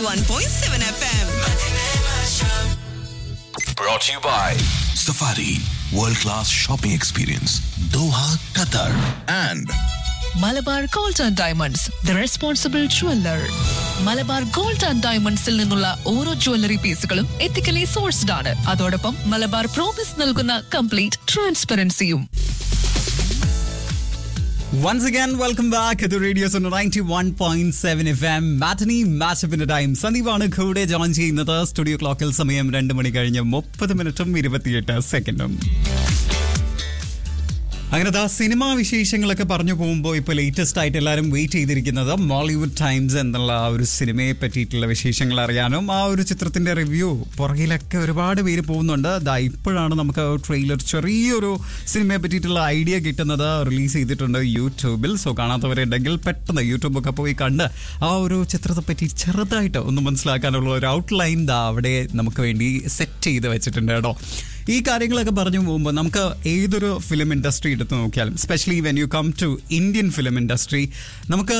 91.7 FM. Brought to you by Safari World Class Shopping Experience Doha, Qatar and Malabar Gold and Diamonds the responsible jeweller Malabar Gold and ഡയമണ്ട്സിൽ നിന്നുള്ള ഓരോ jewellery പീസുകളും ethically sourced ആണ് അതോടൊപ്പം Malabar promise നൽകുന്ന complete ട്രാൻസ്പെറൻസിയും Once again, welcome back to Radio Sono 91.7 FM matinee മാച്ചപ്പിന്റെ time സന്ദീപാണ് കൂടെ ജോയിൻ ചെയ്യുന്നത് സ്റ്റുഡിയോ ക്ലോക്കിൽ സമയം രണ്ട് മണി കഴിഞ്ഞ് മുപ്പത് മിനിറ്റും ഇരുപത്തിയെട്ട് സെക്കൻഡും അങ്ങനെ ദാ സിനിമാ വിശേഷങ്ങളൊക്കെ പറഞ്ഞു പോകുമ്പോൾ ഇപ്പോൾ ലേറ്റസ്റ്റ് ആയിട്ട് എല്ലാവരും വെയിറ്റ് ചെയ്തിരിക്കുന്നത് മോളിവുഡ് ടൈംസ് എന്നുള്ള ആ ഒരു സിനിമയെ പറ്റിയിട്ടുള്ള വിശേഷങ്ങൾ അറിയാനും ആ ഒരു ചിത്രത്തിന്റെ റിവ്യൂ പുറകിലൊക്കെ ഒരുപാട് പേര് പോകുന്നുണ്ട് ദാ ഇപ്പോഴാണ് നമുക്ക് ട്രെയിലർ ചെറിയൊരു സിനിമയെ പറ്റിയിട്ടുള്ള ഐഡിയ കിട്ടുന്നത് റിലീസ് ചെയ്തിട്ടുണ്ട് യൂട്യൂബിൽ സോ കാണാത്തവരുണ്ടെങ്കിൽ പെട്ടെന്ന് യൂട്യൂബൊക്കെ പോയി കണ്ട് ആ ഒരു ചിത്രത്തെ പറ്റി ചെറുതായിട്ട് ഒന്ന് മനസ്സിലാക്കാനുള്ള ഒരു ഔട്ട്ലൈൻ ദാ അവിടെ നമുക്ക് വേണ്ടി സെറ്റ് ചെയ്ത് വെച്ചിട്ടുണ്ട് കേട്ടോ ഈ കാര്യങ്ങളൊക്കെ പറഞ്ഞു പോകുമ്പോൾ നമുക്ക് ഏതൊരു ഫിലിം ഇൻഡസ്ട്രി എടുത്ത് നോക്കിയാലും specially when you come to Indian film industry നമുക്ക്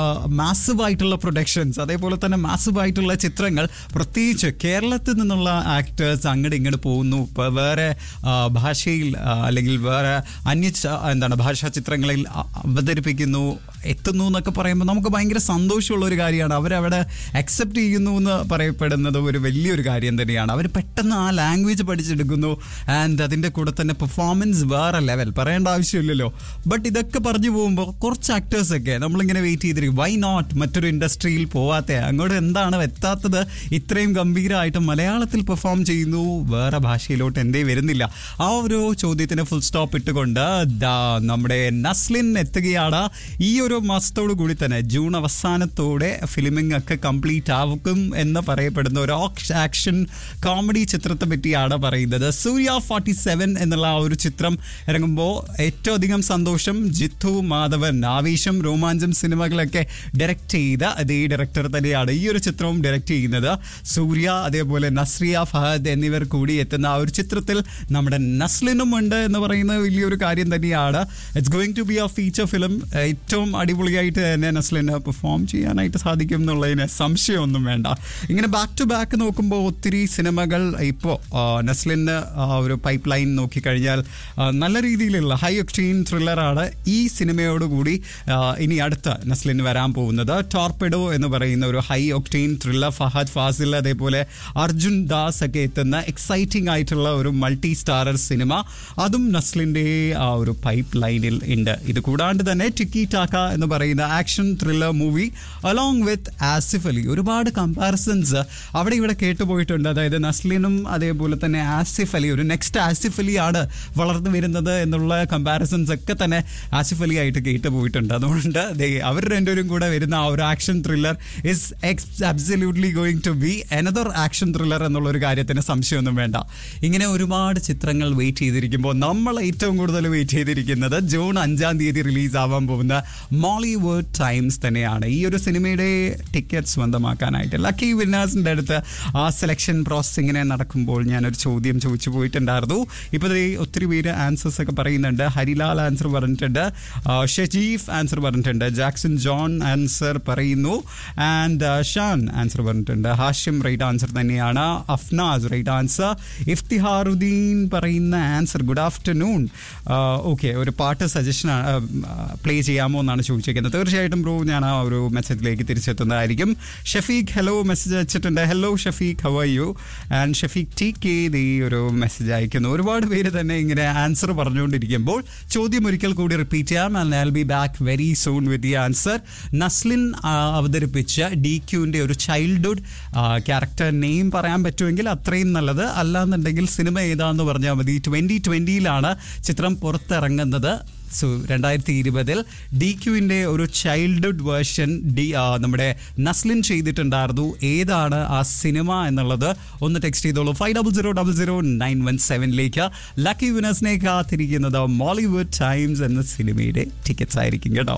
മാസീവ് ആയിട്ടുള്ള പ്രൊഡക്ഷൻസ് അതേപോലെ തന്നെ മാസീവ് ആയിട്ടുള്ള ചിത്രങ്ങൾ പ്രത്യേകിച്ച് കേരളത്തിൽ നിന്നുള്ള ആക്ടേഴ്സ് അങ്ങോട്ട് ഇങ്ങോട്ട് പോകുന്നു ഇപ്പോൾ വേറെ ആ, ഭാഷയിൽ ആ, അല്ലെങ്കിൽ വേറെ അന്യ ച- എന്താണ് ഭാഷാ ചിത്രങ്ങളിൽ അ- അവതരിപ്പിക്കുന്നു എത്തുന്നു എന്നൊക്കെ പറയുമ്പോൾ നമുക്ക് ഭയങ്കര സന്തോഷമുള്ള ഒരു കാര്യമാണ് അവരവിടെ അക്സെപ്റ്റ് ചെയ്യുന്നു എന്ന് പറയപ്പെടുന്നത് ഒരു വലിയൊരു കാര്യം തന്നെയാണ് അവർ പെട്ടെന്ന് ആ ലാംഗ്വേജ് പഠിച്ചെടുക്കുന്നു ആൻഡ് അതിൻ്റെ കൂടെ തന്നെ പെർഫോമൻസ് വേറെ ലെവൽ പറയേണ്ട ആവശ്യമില്ലല്ലോ ബട്ട് ഇതൊക്കെ പറഞ്ഞു പോകുമ്പോൾ കുറച്ച് ആക്ടേഴ്സ് ഒക്കെ നമ്മളിങ്ങനെ വെയിറ്റ് ചെയ്തിരിക്കും വൈ നോട്ട് മറ്റൊരു ഇൻഡസ്ട്രിയിൽ പോവാത്ത അങ്ങോട്ട് എന്താണ് എത്താത്തത് ഇത്രയും ഗംഭീരമായിട്ട് മലയാളത്തിൽ പെർഫോം ചെയ്യുന്നു വേറെ ഭാഷയിലോട്ട് എന്തേ വരുന്നില്ല ആ ഒരു ചോദ്യത്തിന് ഫുൾ സ്റ്റോപ്പ് ഇട്ടുകൊണ്ട് ദാ നമ്മുടെ നസ്ലിൻ എത്തുകയാണ് ഈ ഒരു മാസത്തോടു കൂടി തന്നെ ജൂൺ അവസാനത്തോടെ ഫിലിമിംഗ് ഒക്കെ കംപ്ലീറ്റ് ആവും എന്ന് പറയപ്പെടുന്ന ഒരു ആക്ഷൻ കോമഡി ചിത്രത്തെ പറ്റിയാണ് പറയുന്നത് സൂര്യ ഫോർട്ടി സെവൻ എന്നുള്ള ആ ഒരു ചിത്രം ഇറങ്ങുമ്പോൾ ഏറ്റവും അധികം സന്തോഷം ജിത്തു മാധവൻ ആവേശം രോമാഞ്ചം സിനിമകളൊക്കെ ഡയറക്റ്റ് ചെയ്ത അതേ ഡയറക്ടർ തന്നെയാണ് ഈ ഒരു ചിത്രവും ഡയറക്റ്റ് ചെയ്യുന്നത് സൂര്യ അതേപോലെ നസ്രിയ ഫഹദ് എന്നിവർ കൂടി എത്തുന്ന ആ ഒരു ചിത്രത്തിൽ നമ്മുടെ നസ്ലിനും ഉണ്ട് എന്ന് പറയുന്നത് വലിയൊരു കാര്യം തന്നെയാണ് it's going to be a feature film ഏറ്റവും അടിപൊളിയായിട്ട് തന്നെ നസ്ലിന് പെർഫോം ചെയ്യാനായിട്ട് സാധിക്കും എന്നുള്ളതിന് സംശയമൊന്നും വേണ്ട ഇങ്ങനെ ബാക്ക് ടു ബാക്ക് നോക്കുമ്പോൾ ഒത്തിരി സിനിമകൾ ഇപ്പോൾ നസ്ലിന് ആ ഒരു പൈപ്പ് ലൈൻ നോക്കിക്കഴിഞ്ഞാൽ ആ, നല്ല രീതിയിലുള്ള ഹൈ ഒക്ടീൻ ത്രില്ലറാണ് ഈ സിനിമയോടുകൂടി ആ, ഇനി അടുത്ത നസ്ലിന് വരാൻ പോകുന്നത് ടോർപെഡോ എന്ന് പറയുന്ന ഒരു high octane thriller Fahadh Faasil അതേപോലെ അർജുൻ ദാസ് ഒക്കെ എത്തുന്ന എക്സൈറ്റിംഗ് ആയിട്ടുള്ള ഒരു മൾട്ടി സ്റ്റാറർ സിനിമ അതും നസ്ലിൻ്റെ ആ ഒരു പൈപ്പ് ലൈനിൽ ഉണ്ട് ഇത് കൂടാണ്ട് തന്നെ ടിക്കി ടാക്ക എന്ന് പറയുന്ന action thriller movie along with Asif Ali ഒരുപാട് കമ്പാരിസൺസ് അവിടെ ഇവിടെ കേട്ടുപോയിട്ടുണ്ട് അതായത് നസ്ലിനും അതേപോലെ തന്നെ ആസിഫ് അലി ഒരു നെക്സ്റ്റ് ആസിഫ് അലി ആണ് വളർന്നു വരുന്നത് എന്നുള്ള കമ്പാരിസൺസ് ഒക്കെ തന്നെ ആസിഫ് അലി ആയിട്ട് കേട്ടുപോയിട്ടുണ്ട് അതുകൊണ്ട് ദേ അവർ രണ്ടുപേരും കൂടെ വരുന്ന ആ ഒരു action thriller is ex absolutely going to be another action thriller എന്നുള്ള ഒരു കാര്യത്തിന് സംശയമൊന്നും വേണ്ട ഇങ്ങനെ ഒരുപാട് ചിത്രങ്ങൾ വെയിറ്റ് ചെയ്തിരിക്കുമ്പോൾ നമ്മൾ ഏറ്റവും കൂടുതൽ വെയിറ്റ് ചെയ്തിരിക്കുന്നത് ജൂൺ അഞ്ചാം തീയതി റിലീസ് ആവാൻ പോകുന്ന മോളിവുഡ് ടൈംസ് തന്നെയാണ് ഈ ഒരു സിനിമയുടെ ടിക്കറ്റ് സ്വന്തമാക്കാനായിട്ട് ലക്കി വിന്നേഴ്സിൻ്റെ അടുത്ത് ആ സെലക്ഷൻ പ്രോസസ് ഇങ്ങനെ നടക്കുമ്പോൾ ഞാനൊരു ചോദ്യം ചോദിച്ചു പോയിട്ടുണ്ടായിരുന്നു ഇപ്പോൾ ദേ ഒത്തിരി പേര് ആൻസേഴ്സ് ഒക്കെ പറയുന്നുണ്ട് ഹരിലാൽ ആൻസർ പറഞ്ഞിട്ടുണ്ട് ആ, ഷജീഫ് ആൻസർ പറഞ്ഞിട്ടുണ്ട് ജാക്സൺ ജോൺ ആൻസർ പറയുന്നു ആൻഡ് ഷാൻ ആൻസർ പറഞ്ഞിട്ടുണ്ട് ഹാഷിം റൈറ്റ് ആൻസർ തന്നെയാണ് അഫ്നാസ് റൈറ്റ് ആൻസർ ഇഫ്തിഹാറുദ്ദീൻ പറയുന്ന ആൻസർ ഗുഡ് ആഫ്റ്റർനൂൺ ഓക്കെ ഒരു പാട്ട് സജഷൻ പ്ലേ ചെയ്യാമോ എന്നാണ് ചോദിച്ചിരിക്കുന്നത് തീർച്ചയായിട്ടും ബ്രോ ഞാൻ ആ ഒരു മെസ്സേജിലേക്ക് തിരിച്ചെത്തുന്നതായിരിക്കും ഷഫീഖ് ഹലോ മെസ്സേജ് അയച്ചിട്ടുണ്ട് hello Shafeeq how you and Shafeeq T K ഈ ഒരു മെസ്സേജ് അയക്കുന്നു ഒരുപാട് പേര് തന്നെ ഇങ്ങനെ ആൻസർ പറഞ്ഞുകൊണ്ടിരിക്കുമ്പോൾ ചോദ്യം ഒരിക്കൽ കൂടി റിപ്പീറ്റ് ചെയ്യാം and I be back very soon with the answer Naslen ആ, അവതരിപ്പിച്ച ഡി ക്യൂവിൻ്റെ ഒരു ചൈൽഡ്ഹുഡ് ക്യാരക്ടർ നെയിം പറയാൻ പറ്റുമെങ്കിൽ അത്രയും നല്ലത് അല്ലാന്നുണ്ടെങ്കിൽ സിനിമ ഏതാന്ന് പറഞ്ഞാൽ മതി ട്വൻ്റി ട്വൻ്റിയിലാണ് ചിത്രം പുറത്തിറങ്ങുന്നത് സോ രണ്ടായിരത്തി ഇരുപതിൽ ഡി ക്യുവിൻ്റെ ഒരു ചൈൽഡ്ഹുഡ് വേർഷൻ ഡി ആ, നമ്മുടെ നസ്ലിൻ ചെയ്തിട്ടുണ്ടായിരുന്നു ഏതാണ് ആ സിനിമ എന്നുള്ളത് ഒന്ന് ടെക്സ്റ്റ് ചെയ്തോളൂ five double zero double zero nine one സെവനിലേക്ക് ലക്കി വിനേഴ്സിനെ കാത്തിരിക്കുന്നത് മോളിവുഡ് ടൈംസ് എന്ന സിനിമയുടെ ടിക്കറ്റ്സ് ആയിരിക്കും കേട്ടോ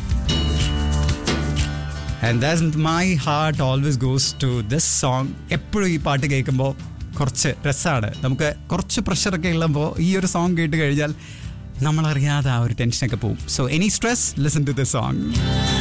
and that my heart always goes to this song എപ്പോഴും ഈ പാട്ട് കേൾക്കുമ്പോൾ കുറച്ച് രസമാണ് നമുക്ക് കുറച്ച് പ്രഷറൊക്കെ ഉള്ളപ്പോൾ ഈ ഒരു സോങ് കേട്ട് കഴിഞ്ഞാൽ നമ്മളറിയാതെ ആ ഒരു ടെൻഷനൊക്കെ പോകും so any stress listen to this song